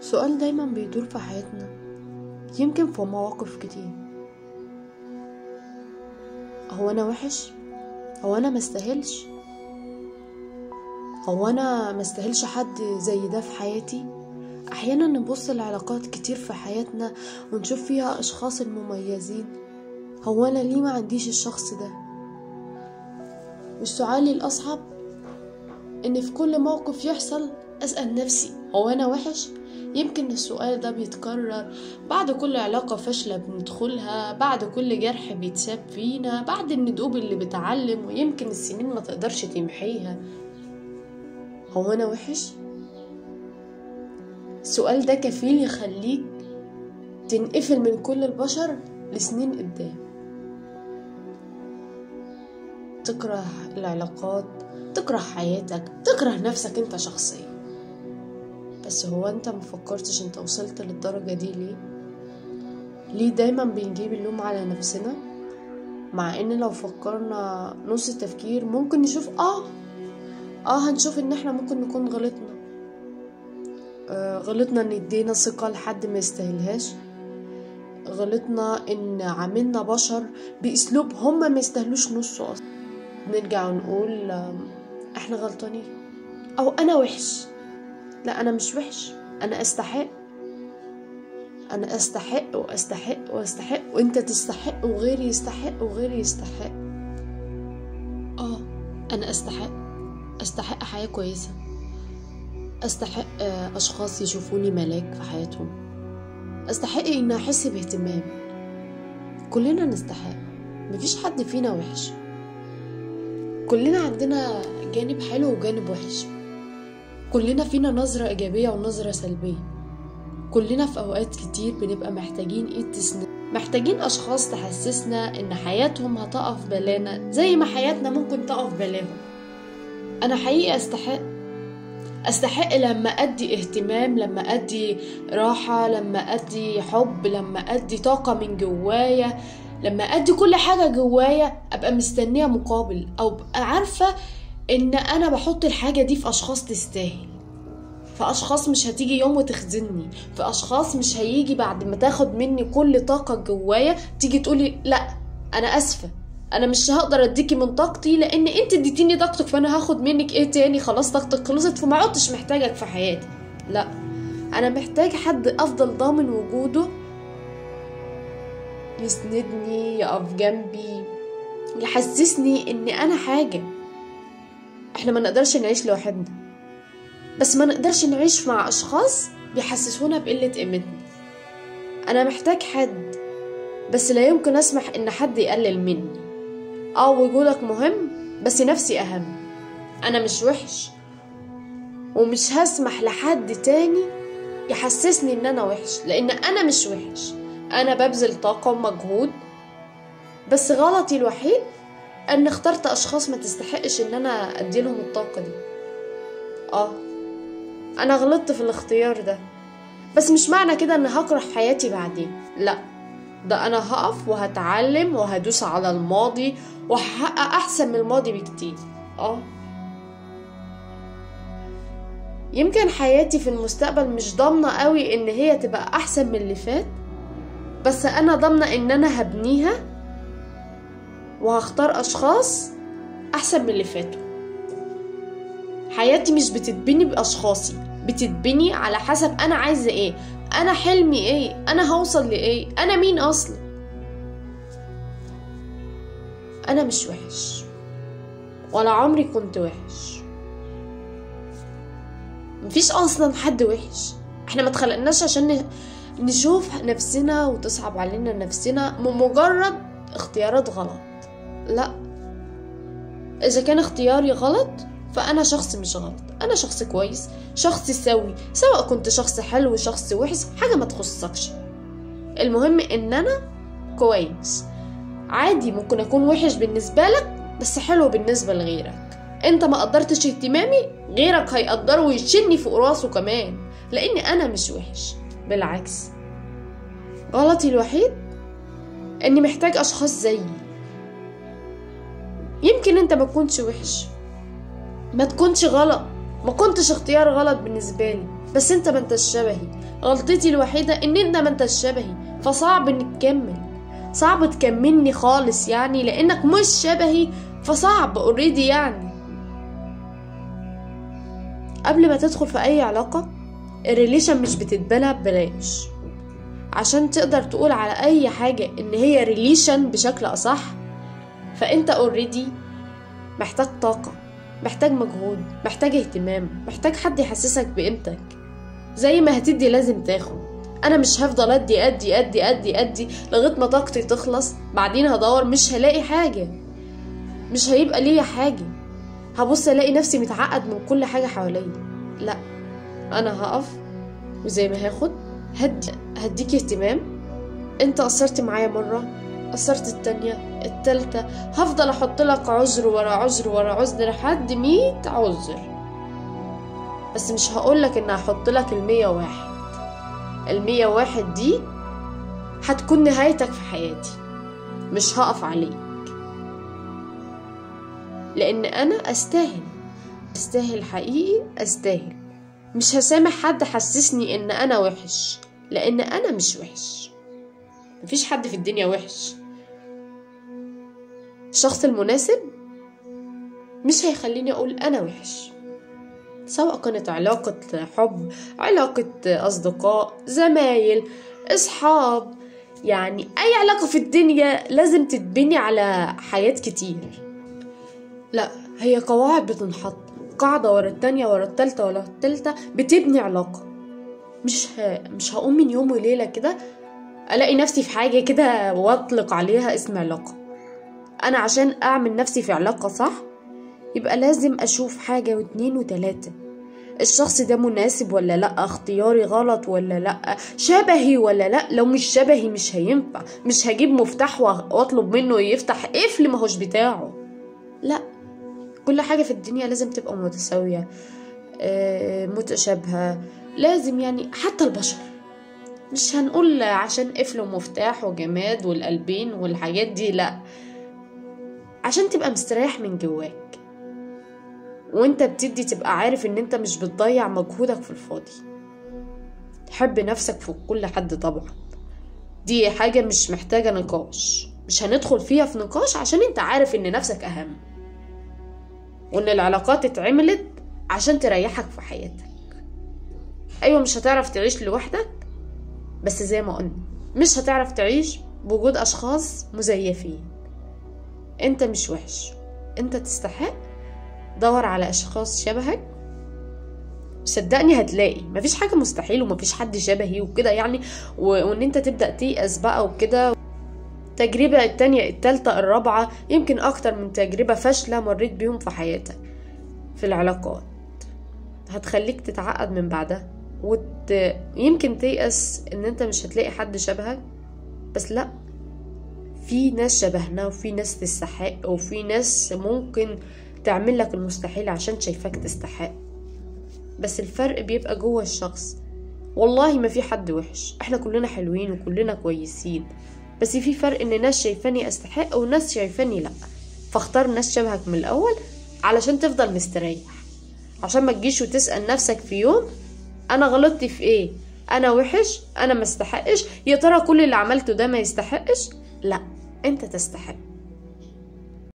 سؤال دايما بيدور في حياتنا يمكن في مواقف كتير هو انا وحش هو انا مستاهلش هو انا مستاهلش حد زي ده في حياتي احيانا نبص لعلاقات كتير في حياتنا ونشوف فيها اشخاص المميزين هو انا ليه ما عنديش الشخص ده والسؤال الاصعب ان في كل موقف يحصل اسال نفسي هو انا وحش يمكن السؤال ده بيتكرر بعد كل علاقة فاشلة بندخلها بعد كل جرح بيتساب فينا بعد الندوب اللي بتعلم ويمكن السنين ما تقدرش تمحيها هو أنا وحش؟ السؤال ده كفيل يخليك تنقفل من كل البشر لسنين قدام تكره العلاقات تكره حياتك تكره نفسك انت شخصيا بس هو انت مفكرتش انت وصلت للدرجة دي ليه ليه دايما بنجيب اللوم على نفسنا مع ان لو فكرنا نص التفكير ممكن نشوف اه اه هنشوف ان احنا ممكن نكون غلطنا آه غلطنا ان ادينا ثقة لحد ما يستاهلهاش غلطنا ان عاملنا بشر باسلوب هما ما يستاهلوش نصه اصلا نرجع ونقول آه احنا غلطانين او انا وحش لا انا مش وحش انا استحق انا استحق واستحق واستحق وانت تستحق وغيري يستحق وغيري يستحق اه انا استحق استحق حياة كويسة استحق اشخاص يشوفوني ملاك في حياتهم استحق ان احس باهتمام كلنا نستحق مفيش حد فينا وحش كلنا عندنا جانب حلو وجانب وحش كلنا فينا نظرة إيجابية ونظرة سلبية كلنا في أوقات كتير بنبقى محتاجين إيد تسند محتاجين أشخاص تحسسنا إن حياتهم هتقف بلانا زي ما حياتنا ممكن تقف بلاهم أنا حقيقي أستحق أستحق لما أدي اهتمام لما أدي راحة لما أدي حب لما أدي طاقة من جوايا لما أدي كل حاجة جوايا أبقى مستنية مقابل أو أبقى عارفة ان انا بحط الحاجه دي في اشخاص تستاهل في اشخاص مش هتيجي يوم وتخزني في اشخاص مش هيجي بعد ما تاخد مني كل طاقه جوايا تيجي تقولي لا انا اسفه انا مش هقدر اديكي من طاقتي لان انت اديتيني طاقتك فانا هاخد منك ايه تاني خلاص طاقتك خلصت فما عدتش محتاجك في حياتي لا انا محتاج حد افضل ضامن وجوده يسندني يقف جنبي يحسسني ان انا حاجه احنا ما نقدرش نعيش لوحدنا بس ما نقدرش نعيش مع اشخاص بيحسسونا بقلة قيمتنا انا محتاج حد بس لا يمكن اسمح ان حد يقلل مني اه وجودك مهم بس نفسي اهم انا مش وحش ومش هسمح لحد تاني يحسسني ان انا وحش لان انا مش وحش انا ببذل طاقة ومجهود بس غلطي الوحيد ان اخترت اشخاص ما تستحقش ان انا اديلهم الطاقة دي اه انا غلطت في الاختيار ده بس مش معنى كده ان هكره حياتي بعدين لا ده انا هقف وهتعلم وهدوس على الماضي وهحقق احسن من الماضي بكتير اه يمكن حياتي في المستقبل مش ضامنة قوي ان هي تبقى احسن من اللي فات بس انا ضامنة ان انا هبنيها وهختار اشخاص احسن من اللي فاتوا حياتي مش بتتبني باشخاصي بتتبني على حسب انا عايزه ايه انا حلمي ايه انا هوصل لايه انا مين اصلا انا مش وحش ولا عمري كنت وحش مفيش اصلا حد وحش احنا ما اتخلقناش عشان نشوف نفسنا وتصعب علينا نفسنا مجرد اختيارات غلط لا اذا كان اختياري غلط فانا شخص مش غلط انا شخص كويس شخص سوي سواء كنت شخص حلو شخص وحش حاجه ما تخصكش المهم ان انا كويس عادي ممكن اكون وحش بالنسبه لك بس حلو بالنسبه لغيرك انت ما قدرتش اهتمامي غيرك هيقدره ويشيلني فوق راسه كمان لان انا مش وحش بالعكس غلطي الوحيد اني محتاج اشخاص زيي يمكن انت ما تكونش وحش ما تكونش غلط ما كنتش اختيار غلط بالنسبة لي بس انت ما انتش شبهي غلطتي الوحيدة ان انت ما انتش شبهي فصعب انك تكمل صعب تكملني خالص يعني لانك مش شبهي فصعب اوريدي يعني قبل ما تدخل في اي علاقة الريليشن مش بتتبنى ببلاش عشان تقدر تقول على اي حاجة ان هي ريليشن بشكل اصح فانت اوريدي محتاج طاقة محتاج مجهود محتاج اهتمام محتاج حد يحسسك بقيمتك زي ما هتدي لازم تاخد انا مش هفضل ادي ادي ادي ادي ادي لغايه ما طاقتي تخلص بعدين هدور مش هلاقي حاجه مش هيبقى ليا حاجه هبص الاقي نفسي متعقد من كل حاجه حواليا لا انا هقف وزي ما هاخد هدي هديك اهتمام انت قصرت معايا مره قصرت التانية التالتة هفضل احط لك عذر ورا عذر ورا عذر لحد مية عذر بس مش هقولك ان هحط لك المية واحد المية واحد دي هتكون نهايتك في حياتي مش هقف عليك لان انا استاهل استاهل حقيقي استاهل مش هسامح حد حسسني ان انا وحش لان انا مش وحش مفيش حد في الدنيا وحش الشخص المناسب مش هيخليني اقول انا وحش سواء كانت علاقة حب علاقة أصدقاء زمايل أصحاب يعني أي علاقة في الدنيا لازم تتبني على حياة كتير لا هي قواعد بتنحط قاعدة ورا التانية ورا التالتة ورا التالتة بتبني علاقة مش ه... مش هقوم من يوم وليلة كده ألاقي نفسي في حاجة كده وأطلق عليها اسم علاقة أنا عشان أعمل نفسي في علاقة صح يبقى لازم أشوف حاجة واتنين وتلاتة الشخص ده مناسب ولا لأ اختياري غلط ولا لأ شبهي ولا لأ لو مش شبهي مش هينفع مش هجيب مفتاح واطلب منه يفتح قفل ماهوش بتاعه لأ كل حاجة في الدنيا لازم تبقى متساوية آه، متشابهة لازم يعني حتى البشر مش هنقول عشان قفل ومفتاح وجماد والقلبين والحاجات دي لأ عشان تبقى مستريح من جواك وانت بتدي تبقى عارف ان انت مش بتضيع مجهودك في الفاضي حب نفسك فوق كل حد طبعا دي حاجة مش محتاجة نقاش مش هندخل فيها في نقاش عشان انت عارف ان نفسك اهم وان العلاقات اتعملت عشان تريحك في حياتك ايوه مش هتعرف تعيش لوحدك بس زي ما قلنا مش هتعرف تعيش بوجود اشخاص مزيفين انت مش وحش انت تستحق دور على اشخاص شبهك صدقني هتلاقي مفيش حاجة مستحيل ومفيش حد شبهي وكده يعني و... وان انت تبدأ تيأس بقى وكده التجربة التانية التالتة الرابعة يمكن اكتر من تجربة فاشلة مريت بيهم في حياتك في العلاقات هتخليك تتعقد من بعدها وت... يمكن تيأس ان انت مش هتلاقي حد شبهك بس لا في ناس شبهنا وفي ناس تستحق وفي ناس ممكن تعمل لك المستحيل عشان شايفاك تستحق بس الفرق بيبقى جوه الشخص والله ما في حد وحش احنا كلنا حلوين وكلنا كويسين بس في فرق ان ناس شايفاني استحق وناس شايفاني لا فاختار ناس شبهك من الاول علشان تفضل مستريح عشان ما تجيش وتسأل نفسك في يوم انا غلطت في ايه انا وحش انا ما استحقش يا ترى كل اللي عملته ده ما يستحقش لا انت تستحق